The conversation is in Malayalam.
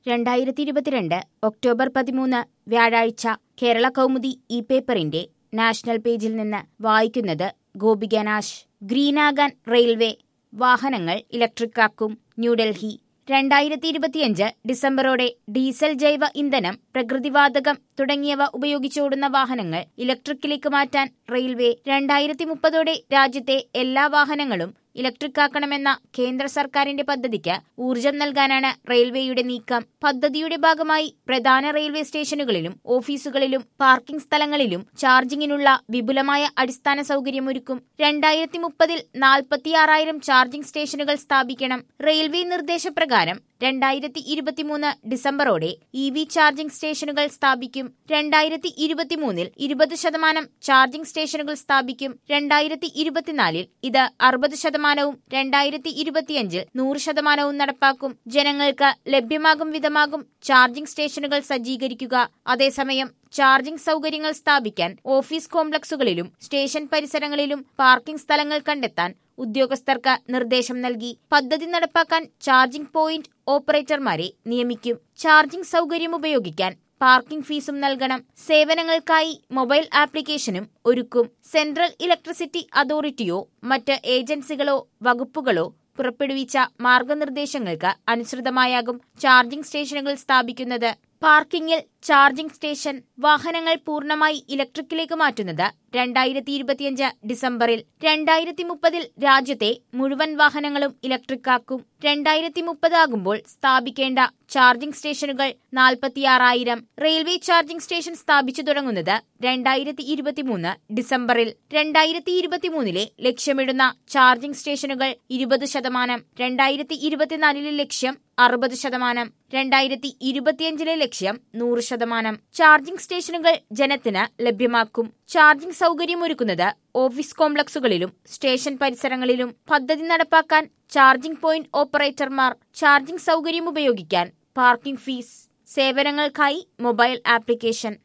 രണ്ടായിരത്തി ഇരുപത്തിരണ്ട് ഒക്ടോബർ പതിമൂന്ന് വ്യാഴാഴ്ച കേരള കൗമുദി ഇ പേപ്പറിന്റെ നാഷണൽ പേജിൽ നിന്ന് വായിക്കുന്നത് ഗോപിക നാശ് ഗ്രീനാകാൻ റെയിൽവേ വാഹനങ്ങൾ ഇലക്ട്രിക്കാക്കും ന്യൂഡൽഹി രണ്ടായിരത്തി ഇരുപത്തിയഞ്ച് ഡിസംബറോടെ ഡീസൽ ജൈവ ഇന്ധനം പ്രകൃതിവാതകം തുടങ്ങിയവ ഉപയോഗിച്ചോടുന്ന വാഹനങ്ങൾ ഇലക്ട്രിക്കിലേക്ക് മാറ്റാൻ റെയിൽവേ രണ്ടായിരത്തി മുപ്പതോടെ രാജ്യത്തെ എല്ലാ വാഹനങ്ങളും ഇലക്ട്രിക്കാക്കണമെന്ന കേന്ദ്ര സർക്കാരിന്റെ പദ്ധതിക്ക് ഊർജം നൽകാനാണ് റെയിൽവേയുടെ നീക്കം പദ്ധതിയുടെ ഭാഗമായി പ്രധാന റെയിൽവേ സ്റ്റേഷനുകളിലും ഓഫീസുകളിലും പാർക്കിംഗ് സ്ഥലങ്ങളിലും ചാർജിങ്ങിനുള്ള വിപുലമായ അടിസ്ഥാന സൗകര്യമൊരുക്കും രണ്ടായിരത്തി മുപ്പതിൽ നാൽപ്പത്തിയാറായിരം ചാർജിംഗ് സ്റ്റേഷനുകൾ സ്ഥാപിക്കണം റെയിൽവേ നിർദ്ദേശപ്രകാരം രണ്ടായിരത്തി ഇരുപത്തിമൂന്ന് ഡിസംബറോടെ ഇ വി ചാർജിംഗ് സ്റ്റേഷനുകൾ സ്ഥാപിക്കും രണ്ടായിരത്തി ഇരുപത്തിമൂന്നിൽ ഇരുപത് ശതമാനം ചാർജിംഗ് സ്റ്റേഷനുകൾ സ്ഥാപിക്കും രണ്ടായിരത്തി ഇരുപത്തിനാലിൽ ഇത് അറുപത് ശതമാനവും രണ്ടായിരത്തി ഇരുപത്തിയഞ്ചിൽ നൂറ് ശതമാനവും നടപ്പാക്കും ജനങ്ങൾക്ക് ലഭ്യമാകും വിധമാകും ചാർജിംഗ് സ്റ്റേഷനുകൾ സജ്ജീകരിക്കുക അതേസമയം ചാർജിംഗ് സൗകര്യങ്ങൾ സ്ഥാപിക്കാൻ ഓഫീസ് കോംപ്ലക്സുകളിലും സ്റ്റേഷൻ പരിസരങ്ങളിലും പാർക്കിംഗ് സ്ഥലങ്ങൾ കണ്ടെത്താൻ ഉദ്യോഗസ്ഥർക്ക് നിർദ്ദേശം നൽകി പദ്ധതി നടപ്പാക്കാൻ ചാർജിംഗ് പോയിന്റ് ഓപ്പറേറ്റർമാരെ നിയമിക്കും ചാർജിംഗ് സൗകര്യം ഉപയോഗിക്കാൻ പാർക്കിംഗ് ഫീസും നൽകണം സേവനങ്ങൾക്കായി മൊബൈൽ ആപ്ലിക്കേഷനും ഒരുക്കും സെൻട്രൽ ഇലക്ട്രിസിറ്റി അതോറിറ്റിയോ മറ്റ് ഏജൻസികളോ വകുപ്പുകളോ പുറപ്പെടുവിച്ച മാർഗനിർദ്ദേശങ്ങൾക്ക് അനുസൃതമായാകും ചാർജിംഗ് സ്റ്റേഷനുകൾ സ്ഥാപിക്കുന്നത് പാർക്കിംഗിൽ ചാർജിംഗ് സ്റ്റേഷൻ വാഹനങ്ങൾ പൂർണ്ണമായി ഇലക്ട്രിക്കിലേക്ക് മാറ്റുന്നത് രണ്ടായിരത്തി ഇരുപത്തിയഞ്ച് ഡിസംബറിൽ രണ്ടായിരത്തി മുപ്പതിൽ രാജ്യത്തെ മുഴുവൻ വാഹനങ്ങളും ഇലക്ട്രിക്കാക്കും രണ്ടായിരത്തി മുപ്പതാകുമ്പോൾ സ്ഥാപിക്കേണ്ട ചാർജിംഗ് സ്റ്റേഷനുകൾ നാൽപ്പത്തിയാറായിരം റെയിൽവേ ചാർജിംഗ് സ്റ്റേഷൻ സ്ഥാപിച്ചു തുടങ്ങുന്നത് രണ്ടായിരത്തി ഇരുപത്തിമൂന്ന് ഡിസംബറിൽ രണ്ടായിരത്തി ഇരുപത്തിമൂന്നിലെ ലക്ഷ്യമിടുന്ന ചാർജിംഗ് സ്റ്റേഷനുകൾ ഇരുപത് ശതമാനം രണ്ടായിരത്തി ഇരുപത്തിനാലിലെ ലക്ഷ്യം അറുപത് ശതമാനം രണ്ടായിരത്തി ഇരുപത്തിയഞ്ചിലെ ലക്ഷ്യം നൂറ് ശതമാനം ചാർജിംഗ് സ്റ്റേഷനുകൾ ജനത്തിന് ലഭ്യമാക്കും ചാർജിംഗ് സൗകര്യമൊരുക്കുന്നത് ഓഫീസ് കോംപ്ലക്സുകളിലും സ്റ്റേഷൻ പരിസരങ്ങളിലും പദ്ധതി നടപ്പാക്കാൻ ചാർജിംഗ് പോയിന്റ് ഓപ്പറേറ്റർമാർ ചാർജിംഗ് സൗകര്യം ഉപയോഗിക്കാൻ പാർക്കിംഗ് ഫീസ് സേവനങ്ങൾക്കായി മൊബൈൽ ആപ്ലിക്കേഷൻ